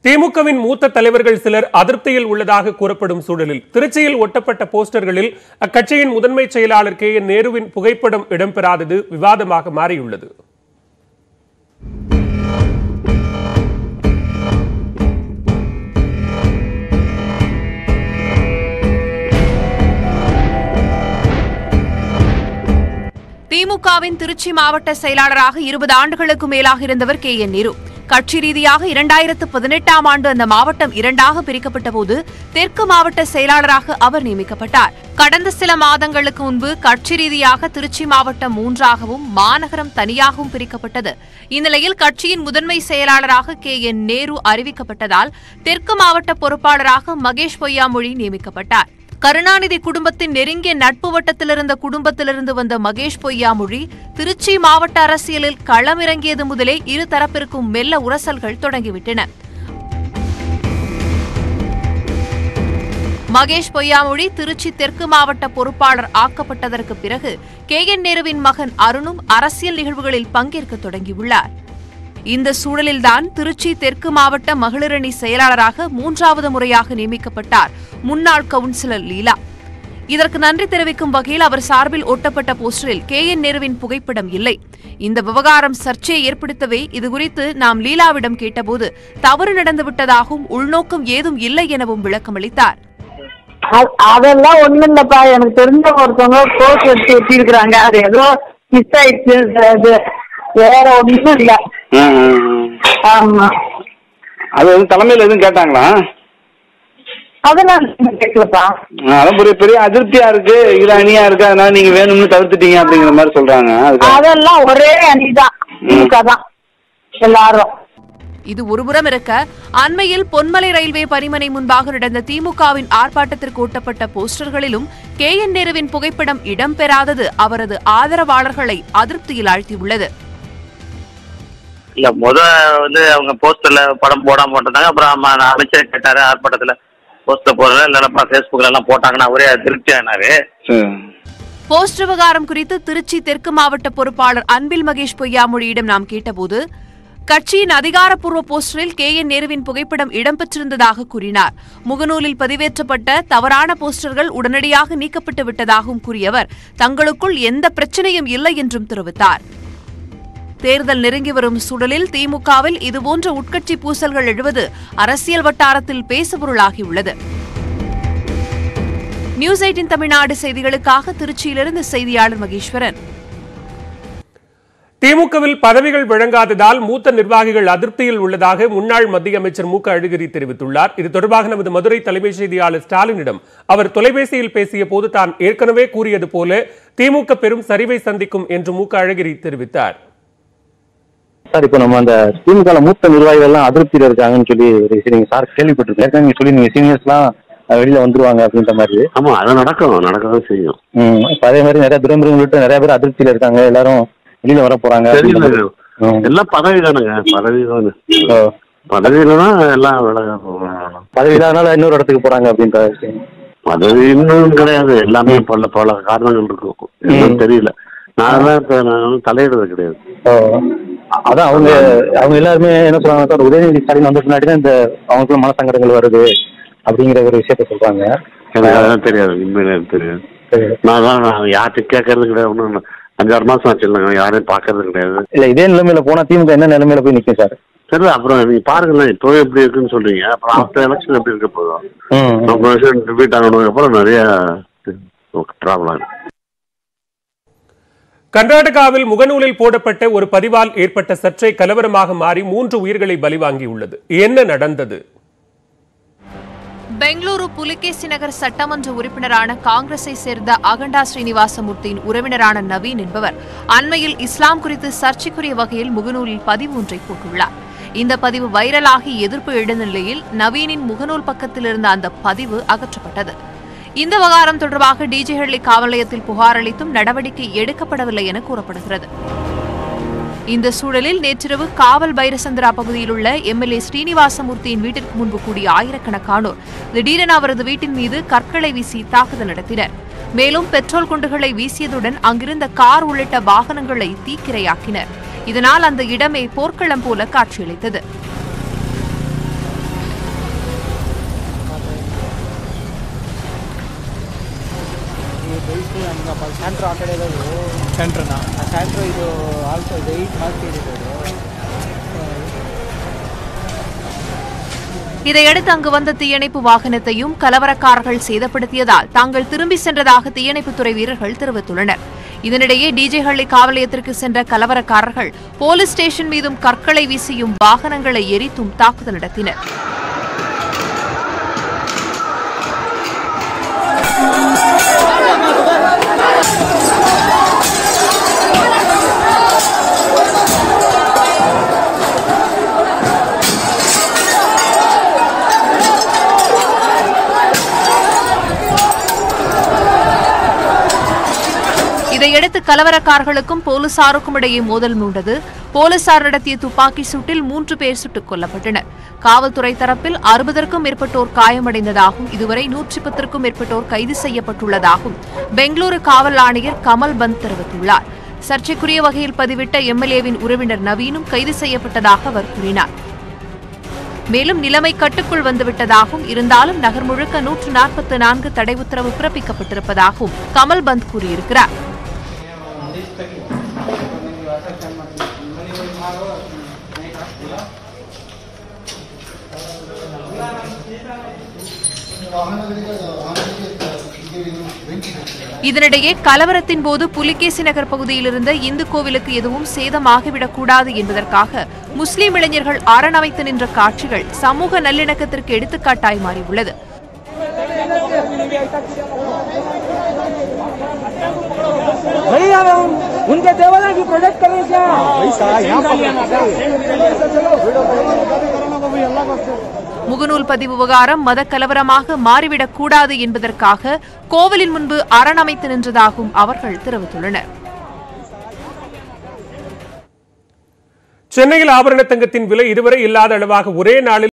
திமுகவின் மூத்த தலைவர்கள் சிலர் அதிருப்தியில் உள்ளதாக கூறப்படும் சூழலில் திருச்சியில் ஒட்டப்பட்ட போஸ்டர்களில் அக்கட்சியின் முதன்மை செயலாளர் கே என் நேருவின் புகைப்படம் இடம்பெறாதது விவாதமாக மாறியுள்ளது திமுகவின் திருச்சி மாவட்ட செயலாளராக இருபது ஆண்டுகளுக்கு மேலாக இருந்தவர் கே என் நேரு கட்சி ரீதியாக இரண்டாயிரத்து பதினெட்டாம் ஆண்டு அந்த மாவட்டம் இரண்டாக பிரிக்கப்பட்ட போது தெற்கு மாவட்ட செயலாளராக அவர் நியமிக்கப்பட்டார் கடந்த சில மாதங்களுக்கு முன்பு கட்சி ரீதியாக திருச்சி மாவட்டம் மூன்றாகவும் மாநகரம் தனியாகவும் பிரிக்கப்பட்டது இந்நிலையில் கட்சியின் முதன்மை செயலாளராக கே என் நேரு அறிவிக்கப்பட்டதால் தெற்கு மாவட்ட பொறுப்பாளராக மகேஷ் பொய்யாமொழி நியமிக்கப்பட்டார் கருணாநிதி குடும்பத்தின் நெருங்கிய நட்பு வட்டத்தில் இருந்த குடும்பத்திலிருந்து வந்த மகேஷ் பொய்யாமொழி திருச்சி மாவட்ட அரசியலில் களமிறங்கியது முதலே இரு தரப்பிற்கும் மெல்ல உரசல்கள் தொடங்கிவிட்டன மகேஷ் பொய்யாமொழி திருச்சி தெற்கு மாவட்ட பொறுப்பாளர் ஆக்கப்பட்டதற்கு பிறகு கே என் நேருவின் மகன் அருணும் அரசியல் நிகழ்வுகளில் பங்கேற்க தொடங்கியுள்ளார் இந்த சூழலில்தான் திருச்சி தெற்கு மாவட்ட மகளிரணி செயலாளராக மூன்றாவது முறையாக நியமிக்கப்பட்டார் முன்னாள் கவுன்சிலர் லீலா இதற்கு நன்றி தெரிவிக்கும் வகையில் அவர் சார்பில் ஒட்டப்பட்ட போஸ்டரில் கே என் நேருவின் புகைப்படம் இல்லை இந்த விவகாரம் சர்ச்சையை ஏற்படுத்தவே இதுகுறித்து நாம் லீலாவிடம் கேட்டபோது தவறு நடந்துவிட்டதாகவும் உள்நோக்கம் ஏதும் இல்லை எனவும் விளக்கமளித்தார் அ- அதெல்லாம் ஒண்ணும் இல்லப்பா எனக்கு தெரிஞ்ச ஒருத்தவங்க கோர்ஸ் எடுத்து வச்சிருக்கிறாங்க அது ஏதோ மிஸ் ஆயிடுச்சு அது வேற ஒண்ணும் இல்ல ம், ம், ம். ஆமா அது வந்து தலைமையில் எதுவும் கேட்டாங்களா அதெல்லாம் நான் கேட்கலப்பா ஆ, அதான் பெரிய பெரிய அதிருப்தியா இருக்கு இது அணியா இருக்கு அதனால நீங்க வேணும்னு தவிர்த்துட்டீங்க அப்படிங்கிற மாதிரி சொல்றாங்க அதுக்கு அதெல்லாம் ஒரே அணிதான் திமுக தான் எல்லாரும் இது ஒருபுறம் இருக்க அண்மையில் பொன்மலை ரயில்வே பரிமனை முன்பாக நடந்த திமுகவின் ஆர்ப்பாட்டத்திற்கு ஒட்டப்பட்ட போஸ்டர்களிலும் கே என் நேருவின் புகைப்படம் இடம்பெறாதது அவரது ஆதரவாளர்களை அதிருப்தியில் ஆழ்த்தியுள்ளது இல்ல முத வந்து அவங்க போஸ்டர்ல படம் போடாம போட்டிருந்தாங்க அப்புறம் அம்மா அமைச்சர் கேட்டாரு ஆர்ப்பாட்டத்துல போஸ்டர் போடல இல்லைப்பா ஃபேஸ்புக்ல எல்லாம் போட்டாங்கன்னா அவரே திருப்தி ஆனாரு சரி. போஸ்ட் விவகாரம் குறித்து திருச்சி தெற்கு மாவட்ட பொறுப்பாளர் அன்பில் மகேஷ் பொய்யாமொழியிடம் நாம் கேட்டபோது கட்சியின் அதிகாரப்பூர்வ போஸ்டரில் கே என் நேருவின் புகைப்படம் இடம்பெற்றிருந்ததாக கூறினார் முகநூலில் பதிவேற்றப்பட்ட தவறான போஸ்டர்கள் உடனடியாக நீக்கப்பட்டு விட்டதாகவும் கூறியவர் தங்களுக்குள் எந்த பிரச்சனையும் இல்லை என்றும் தெரிவித்தார் தேர்தல் நெருங்கி வரும் சூழலில் திமுகவில் இதுபோன்ற உட்கட்சி பூசல்கள் எழுவது அரசியல் வட்டாரத்தில் பேசுபொருளாகியுள்ளது நியூஸ் எயிட்டின் தமிழ்நாடு செய்திகளுக்காக திருச்சியிலிருந்து செய்தியாளர் மகேஸ்வரன் திமுகவில் பதவிகள் வழங்காததால் மூத்த நிர்வாகிகள் அதிருப்தியில் உள்ளதாக முன்னாள் மத்திய அமைச்சர் மு க அழகிரி தெரிவித்துள்ளார் இது தொடர்பாக நமது மதுரை தலைமை செய்தியாளர் ஸ்டாலினிடம் அவர் தொலைபேசியில் பேசிய போது தான் ஏற்கனவே கூறியது போல திமுக பெரும் சரிவை சந்திக்கும் என்று மு க அழகிரி தெரிவித்தார் சார் இப்போ நம்ம அந்த திமுக மூத்த நிர்வாகிகள் எல்லாம் அதிருப்தியில இருக்காங்கன்னு சொல்லி ஒரு விஷயம் நீங்க சார் கேள்விப்பட்டிருக்கேன் ஏற்கனவே நீங்க சொல்லி நீங்க சீனியர்ஸ்லாம் வெளியில வந்துருவாங்க அப்படின்ற மாதிரி ஆமா அது நடக்கும் நடக்கதான் செய்யும் ம் இப்போ அதே மாதிரி நிறைய துறைமுறைகள் உள்ளிட்ட நிறைய பேர் அதிருப்தியில இருக்காங்க எல்லாரும் வெளியில வர போறாங்க அப்படின்ற தெரியல மாதிரி. ம். எல்லாம் பதவி தானுங்க பதவி தானே ஓ. பதவியில தான் எல்லாம் விலக போறாங்க. பதவி இல்லாதனால இன்னொரு இடத்துக்கு போறாங்க அப்படின்ற விஷயம் பதவி இன்னும் கிடையாது எல்லாமே பல பல காரணங்கள் இருக்கும் என்னன்னு தெரியல நான் எல்லாம் இப்ப நான் வந்து தலையிடுறது கிடையாது ஓ. அதான் அவங்க அவங்க எல்லாருமே என்ன சொல்றாங்க சார் உதயநிதி ஸ்டாலின் வந்த பின்னாடி தான் இந்த அவங்களுக்குள்ள மனசங்கடங்கள் வருது அப்படிங்கிற ஒரு விஷயத்த சொல்றாங்க எனக்கு அதெல்லாம் தெரியாது உண்மையிலே எனக்கு தெரியாது சரி. நான் தான் நான் யார்கிட்ட கேட்கறது கிடையாது ஒன்றும் அஞ்சாறு மாசம் ஆச்சு இல்லைங்க யாரையும் பார்க்கறது கிடையாது இல்ல இதே நிலைமையில போனா திமுக என்ன நிலைமையில போய் நிக்கும் சார் சரி அப்புறம் நீங்க பாருங்களேன் இப்போவே எப்படி இருக்குன்னு சொல்றீங்க அப்புறம் ஆஃப்டர் எலெக்ஷன் எப்படி இருக்க போதும் ம் நம்ம எலெக்ஷன் ரிப்பீட் ஆகணும் அப்புறம் நிறைய ட்ராவல் ஆகும் கர்நாடகாவில் முகநூலில் போடப்பட்ட ஒரு பதிவால் ஏற்பட்ட சர்ச்சை கலவரமாக மாறி மூன்று உயிர்களை பலிவாங்கியுள்ளது என்ன நடந்தது பெங்களூரு புலிகேசி நகர் சட்டமன்ற உறுப்பினரான காங்கிரஸை சேர்ந்த அகண்டா ஸ்ரீனிவாசமூர்த்தியின் உறவினரான நவீன் என்பவர் அண்மையில் இஸ்லாம் குறித்து சர்ச்சைக்குரிய வகையில் முகநூலில் பதிவு ஒன்றை போட்டுள்ளார் இந்த பதிவு வைரலாகி எதிர்ப்பு எழுந்த நிலையில் நவீனின் முகநூல் பக்கத்தில் இருந்த அந்த பதிவு அகற்றப்பட்டது இந்த விவகாரம் தொடர்பாக டிஜிஹள்ளி காவல் நிலையத்தில் புகார் அளித்தும் நடவடிக்கை எடுக்கப்படவில்லை என கூறப்படுகிறது இந்த சூழலில் நேற்றிரவு காவல் பைரசந்திரா பகுதியில் உள்ள எம்எல்ஏ ஸ்ரீனிவாசமூர்த்தியின் வீட்டிற்கு முன்பு கூடிய ஆயிரக்கணக்கானோர் திடீரென அவரது வீட்டின் மீது கற்களை வீசி தாக்குதல் நடத்தினர் மேலும் பெட்ரோல் குண்டுகளை வீசியதுடன் அங்கிருந்த கார் உள்ளிட்ட வாகனங்களை தீக்கிரையாக்கினர் இதனால் அந்த இடமே போர்க்களம் போல காட்சியளித்தது ಸ್ಯಾಂಟ್ರೋ ಆ ಕಡೆ ಇರೋದು ಸೆಂಟ್ರನಾ ಆ ಸ್ಯಾಂಟ್ರೋ ಇದು ಆಲ್ಸೋ ಇದು ಏಯ್ಟ್ ಮಾರ್ಕ್ ಇರೋದು இதையடுத்து அங்கு வந்த தீயணைப்பு வாகனத்தையும் கலவரக்காரர்கள் சேதப்படுத்தியதால் தாங்கள் திரும்பி சென்றதாக தீயணைப்புத்துறை வீரர்கள் தெரிவித்துள்ளனர் இதனிடையே டிஜேஹள்ளி காவல் நிலையத்திற்கு சென்ற கலவரக்காரர்கள் போலீஸ் ஸ்டேஷன் மீதும் கற்களை வீசியும் வாகனங்களை எரித்தும் தாக்குதல் நடத்தினர் இதையடுத்து கலவரக்காரர்களுக்கும் போலீசாருக்கும் இடையே மோதல் மூண்டது போலீசார் நடத்திய துப்பாக்கி சூட்டில் மூன்று பேர் சுட்டுக் கொல்லப்பட்டனர் காவல்துறை தரப்பில் அறுபதற்கும் மேற்பட்டோர் காயமடைந்ததாகவும் இதுவரை நூற்றி பத்திற்கும் மேற்பட்டோர் கைது செய்யப்பட்டுள்ளதாகவும் பெங்களூரு காவல் ஆணையர் கமல் பந்த் தெரிவித்துள்ளார் சர்ச்சைக்குரிய வகையில் பதிவிட்ட எம்எல்ஏவின் உறவினர் நவீனும் கைது செய்யப்பட்டதாக அவர் கூறினார் மேலும் நிலைமை கட்டுக்குள் வந்துவிட்டதாகவும் இருந்தாலும் நகர் முழுக்க நூற்று நாற்பத்தி நான்கு தடை உத்தரவு பிறப்பிக்கப்பட்டிருப்பதாகவும் கமல் பந்த் கூறியிருக்கிறார் இதனிடையே கலவரத்தின் போது புலிகேசி நகர் பகுதியில் இருந்த இந்து கோவிலுக்கு எதுவும் சேதமாகிவிடக்கூடாது என்பதற்காக முஸ்லிம் இளைஞர்கள் அரணமைத்து நின்ற காட்சிகள் சமூக நல்லிணக்கத்திற்கு எடுத்துக்காட்டாய் மாறியுள்ளது भैया उनके देवालय की प्रोजेक्ट करें क्या முகநூல் பதிவு விவகாரம் மத கலவரமாக மாறிவிடக் கூடாது என்பதற்காக கோவிலின் முன்பு அரணமைத்து நின்றதாகவும் அவர்கள் தெரிவித்துள்ளனர் சென்னையில் ஆபரண தங்கத்தின் விலை இதுவரை இல்லாத அளவாக ஒரே நாளில்